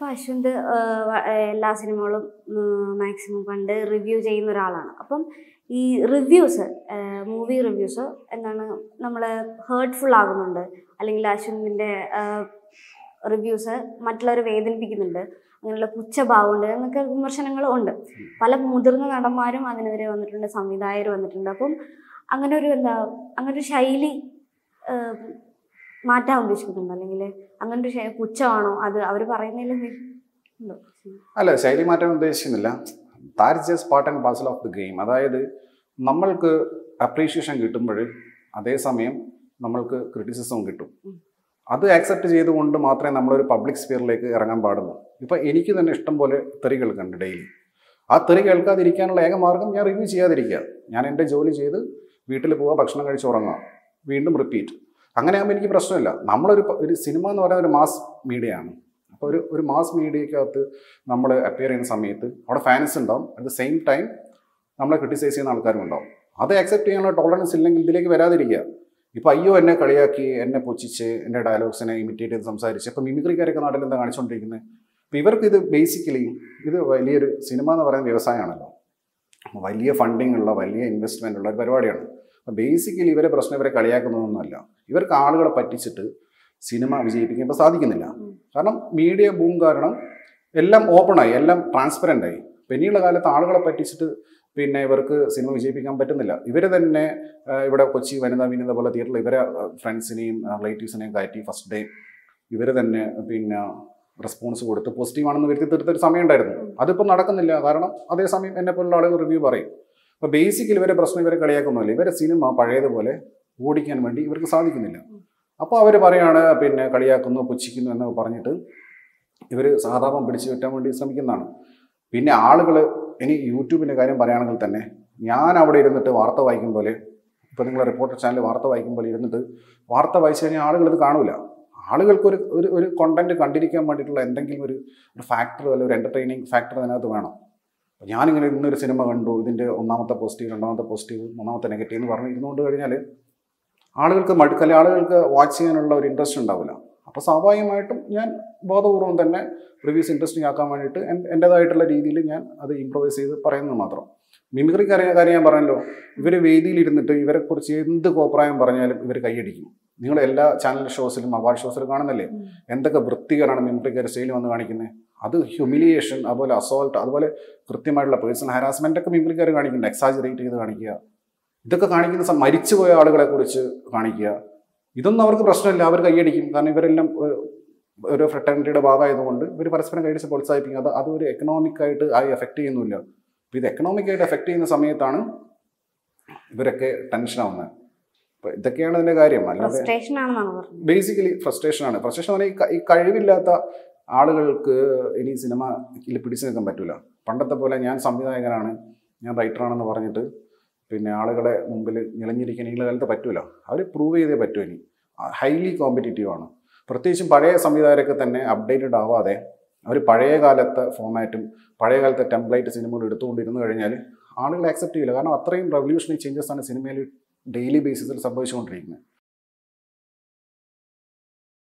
അപ്പോൾ അശ്വന്ത് ആഹ് വ- ആഹ് എല്ലാ സിനിമകളും മാക്സിമം കണ്ട് റിവ്യൂ ചെയ്യുന്ന ഒരാളാണ് അപ്പം ഈ റിവ്യൂസ് മൂവി റിവ്യൂസ് എന്താണ് നമ്മളെ ഹേർട്ട്ഫുൾ ആകുന്നുണ്ട് അല്ലെങ്കിൽ അശ്വന്തിൻ്റെ റിവ്യൂസ് മറ്റുള്ളവരെ വേദനിപ്പിക്കുന്നുണ്ട് അങ്ങനെയുള്ള പുച്ഛഭാവമുണ്ട് എന്നൊക്കെ വിമർശനങ്ങളും ഉണ്ട് പല മുതിർന്ന നടന്മാരും അതിനെതിരെ വന്നിട്ടുണ്ട് സംവിധായകർ വന്നിട്ടുണ്ട് അപ്പം അങ്ങനെ ഒരു എന്താ അങ്ങനെ ഒരു ശൈലി ആഹ് മാറ്റാൻ ഉദ്ദേശിക്കുന്നുണ്ടോ അല്ലെങ്കിൽ അങ്ങനെ ഒരു ശൈ- പുച്ഛമാണോ അത് അവർ പറയുന്നതിൽ എന്തെങ്കിലും ഉണ്ടോ അല്ല ശൈലി മാറ്റാൻ ഉദ്ദേശിക്കുന്നില്ല that just part and parcel of the game അതായത് നമ്മൾക്ക് അപ്രീഷിയേഷൻ കിട്ടുമ്പോൾ അതേസമയം നമ്മൾക്ക് ക്രിറ്റിസിസവും കിട്ടും ഉം. അത് ആക്സെപ്റ്റ് ചെയ്തുകൊണ്ട് മാത്രമേ നമ്മളൊരു പബ്ലിക് സ്ഫിയറിലേക്ക് ഇറങ്ങാൻ പാടുള്ളൂ ഇപ്പം എനിക്ക് തന്നെ ഇഷ്ടം പോലെ തെറി കേൾക്കുന്നുണ്ട് ഡെയിലി ആ തെറി കേൾക്കാതിരിക്കാനുള്ള ഏക മാർഗം ഞാൻ റിവ്യൂ ചെയ്യാതിരിക്കുക ഞാൻ എൻ്റെ ജോലി ചെയ്ത് വീട്ടിൽ പോവുക ഭക്ഷണം കഴിച്ച് ഉറങ്ങുക വീണ്ടും റിപ്പീറ്റ് അങ്ങനെ ആകുമ്പോൾ എനിക്ക് പ്രശ്നമില്ല നമ്മളൊരു പ- ഒരു സിനിമ എന്ന് പറയുന്നത് ഒരു മാസ് മീഡിയ ആണ് അപ്പോൾ ഒരു ഒരു മാസ് മീഡിയക്കകത്ത് നമ്മൾ അപ്പിയർ ചെയ്യുന്ന സമയത്ത് അവിടെ ഫാൻസ് ഉണ്ടാവും അറ്റ് ദ സെയിം ടൈം നമ്മളെ ക്രിട്ടിസൈസ് ചെയ്യുന്ന ആൾക്കാരും ഉണ്ടാവും അത് അക്സെപ്റ്റ് ചെയ്യാനുള്ള ടോളറൻസ് ഇല്ലെങ്കിൽ ഇതിലേക്ക് വരാതിരിക്കുക ഇപ്പോൾ അയ്യോ എന്നെ കളിയാക്കി എന്നെ പൊച്ചിച്ച് എൻ്റെ ഡയലോഗ്സിനെ ഇമിറ്റേറ്റ് ചെയ്ത് സംസാരിച്ച് ഇപ്പോൾ മിമിക്രിക്കാരൊക്കെ നാട്ടിൽ എന്താ കാണിച്ചുകൊണ്ടിരിക്കുന്നത് അപ്പോൾ ഇവർക്ക് ഇത് ബേസിക്കലി ഇത് വലിയൊരു സിനിമ എന്ന് പറയുന്ന വ്യവസായമാണല്ലോ വലിയ ഫണ്ടിങ് ഉള്ള വലിയ ഇൻവെസ്റ്റ്മെൻ്റ് ഉള്ള ഒരു പരിപാടിയാണ് അപ്പോൾ ബേസിക്കലി ഇവരെ പ്രശ്നം ഇവരെ കളിയാക്കുന്നതൊന്നുമല്ല ഇവർക്ക് ആളുകളെ പറ്റിച്ചിട്ട് സിനിമ വിജയിപ്പിക്കാൻ ഇപ്പോൾ സാധിക്കുന്നില്ല ഉം. കാരണം മീഡിയ ബൂം കാരണം എല്ലാം ഓപ്പണായി എല്ലാം ട്രാൻസ്പെറൻ്റ് ആയി പിന്നീടുള്ള കാലത്ത് ആളുകളെ പറ്റിച്ചിട്ട് പിന്നെ ഇവർക്ക് സിനിമ വിജയിപ്പിക്കാൻ പറ്റുന്നില്ല ഇവർ തന്നെ ആ, ഇവിടെ കൊച്ചി വനിതാ വിനീത പോലെ തിയേറ്ററിൽ ഇവരെ ഫ്രണ്ട്സിനെയും റിലേറ്റീവ്സിനെയും കയറ്റി ഫസ്റ്റ് ഡേ ഇവർ തന്നെ പിന്നെ റെസ്പോൺസ് കൊടുത്ത് പോസിറ്റീവാണെന്ന് വരുത്തി തീർത്ത ഒരു സമയം ഉണ്ടായിരുന്നു അതിപ്പോൾ നടക്കുന്നില്ല കാരണം അതേസമയം എന്നെ പോലുള്ള ആളുകൾ റിവ്യൂ പറയും അപ്പോൾ ബേസിക്കലി ഇവരെ പ്രശ്നം ഇവരെ കളിയാക്കുന്നില്ല ഇവരെ സിനിമ പഴയതുപോലെ ഓടിക്കാൻ വേണ്ടി ഇവർക്ക് സാധിക്കുന്നില്ല അപ്പോൾ അവർ പറയാണ് പിന്നെ കളിയാക്കുന്നു പുച്ഛിക്കുന്നു എന്നൊക്കെ പറഞ്ഞിട്ട് ഇവർ സാധാപം പിടിച്ചു കയറ്റാൻ വേണ്ടി ശ്രമിക്കുന്നതാണ് പിന്നെ ആളുകൾ ഇനി യൂട്യൂബിൻ്റെ കാര്യം പറയുകയാണെങ്കിൽ തന്നെ ഞാൻ അവിടെ ഇരുന്നിട്ട് വാർത്ത വായിക്കും പോലെ ഇപ്പോൾ നിങ്ങൾ റിപ്പോർട്ടർ ചാനൽ വാർത്ത വായിക്കും പോലെ ഇരുന്നിട്ട് വാർത്ത വായിച്ചു കഴിഞ്ഞാൽ ആളുകൾ ഇത് കാണൂല ആളുകൾക്ക് ഒരു ഒരു ഒരു കണ്ടന്റ് കണ്ടിരിക്കാൻ വേണ്ടിയിട്ടുള്ള എന്തെങ്കിലും ഒരു ഒരു ഫാക്ടർ അല്ലെങ്കിൽ ഒരു എൻ്റർടൈനിങ് ഫാക്ടർ അതിനകത്ത് വേണം അപ്പോൾ ഞാനിങ്ങനെ ഇന്നൊരു സിനിമ കണ്ടു ഇതിൻ്റെ ഒന്നാമത്തെ പോസിറ്റീവ് രണ്ടാമത്തെ പോസിറ്റീവ് മൂന്നാമത്തെ നെഗറ്റീവ് എന്ന് പറഞ്ഞ് ഇരുന്നുകൊണ്ട് കഴിഞ്ഞാൽ ആളുകൾക്ക് മടുക്കല്ലേ ആളുകൾക്ക് വാച്ച് ചെയ്യാനുള്ള ഒരു ഇൻട്രസ്റ്റ് ഉണ്ടാവില്ല അപ്പോൾ സ്വാഭാവികമായിട്ടും ഞാൻ ബോധപൂർവം തന്നെ റിവ്യൂസ് ഇൻട്രസ്റ്റിംഗ് ആക്കാൻ വേണ്ടിയിട്ട് എൻ- എൻ്റേതായിട്ടുള്ള രീതിയിൽ ഞാൻ അത് ഇമ്പ്രവൈസ് ചെയ്ത് പറയുന്നത് മാത്രം മിമിക്രി കാര്യം കാര്യം ഞാൻ പറഞ്ഞല്ലോ ഇവർ വേദിയിൽ ഇരുന്നിട്ട് ഇവരെക്കുറിച്ച് എന്ത് കോപ്രായം പറഞ്ഞാലും ഇവർ കൈയടിക്കും നിങ്ങൾ എല്ലാ ചാനൽ ഷോസിലും അവാർഡ് ഷോസിലും കാണുന്നില്ലേ ഉം. എന്തൊക്കെ വൃത്തികേടാണ് മിമിക്രിക്കാർ സ്റ്റൈലിൽ വന്ന് കാണിക്കുന്നത് അത് ഹ്യൂമിലിയേഷൻ അതുപോലെ അസോൾട്ട് അതുപോലെ കൃത്യമായിട്ടുള്ള പേഴ്സണൽ ഹാരാസ്മെൻ്റ് ഒക്കെ മിമിക്രിക്കാർ കാണിക്കുന്നുണ്ട് എക്സാജറേറ്റ് ചെയ്ത് കാണിക്കുക ഇതൊക്കെ കാണിക്കുന്ന സം- മരിച്ചുപോയ ആളുകളെ കുറിച്ച് കാണിക്കുക ഇതൊന്നും അവർക്ക് പ്രശ്നമില്ല അവർ കൈയടിക്കും കാരണം ഇവരെല്ലാം ഒരു- ഒരു ഫ്രട്ടേണിറ്റിയുടെ ഭാഗമായതുകൊണ്ട് ഇവർ പരസ്പരം കൈയടിച്ച് പ്രോത്സാഹിപ്പിക്കും അത് അത് ഒരു എക്കണോമിക് ആയിട്ട് ആയി എഫക്റ്റ് ചെയ്യുന്നില്ല അപ്പോൾ ഇത് എക്കണോമിക് ആയിട്ട് എഫക്റ്റ് ചെയ്യുന്ന സമയത്താണ് ഇവരൊക്കെ ടെൻഷനാവുന്നത് അപ്പോൾ ഇതൊക്കെയാണ് ഇതിൻ്റെ കാര്യം അല്ലാതെ ഫ്രസ്ട്രേഷൻ ആണെന്നാണ് പറഞ്ഞത് ബേസിക്കലി ഫ്രസ്ട്രേഷൻ ആണ് ഫ്രസ്ട്രേഷൻ പറഞ്ഞാൽ ഈ ക- ഈ കഴിവില്ലാത്ത ആളുകൾക്ക് ഇനി സിനിമയിൽ പിടിച്ചു നിൽക്കാൻ പറ്റില്ല പണ്ടത്തെ പോലെ ഞാൻ സംവിധായകനാണ് ഞാൻ റൈറ്ററാണെന്ന് പറഞ്ഞിട്ട് പിന്നെ ആളുകളെ മുമ്പിൽ നിളഞ്ഞിരിക്കാൻ ഈ കാലത്ത് പറ്റൂല അവർ പ്രൂവ് ചെയ്തേ പറ്റൂ ഇനി ഹൈലി കോമ്പറ്റീറ്റീവ് ആണ് പ്രത്യേകിച്ചും പഴയ സംവിധായകരൊക്കെ തന്നെ അപ്ഡേറ്റഡ് ആവാതെ അവർ പഴയ കാലത്തെ ഫോമാറ്റും പഴയ കാലത്തെ ടെംപ്ലേറ്റ് സിനിമകൾ എടുത്തുകൊണ്ടിരുന്നു കഴിഞ്ഞാൽ ആളുകൾ ആക്സെപ്റ്റ് ചെയ്യില്ല കാരണം അത്രയും റെവല്യൂഷണറി ചേഞ്ചസ് ആണ് സിനിമയിൽ ഡെയിലി ബേസിസിൽ സംഭവിച്ചുകൊണ്ടിരിക്കുന്നത്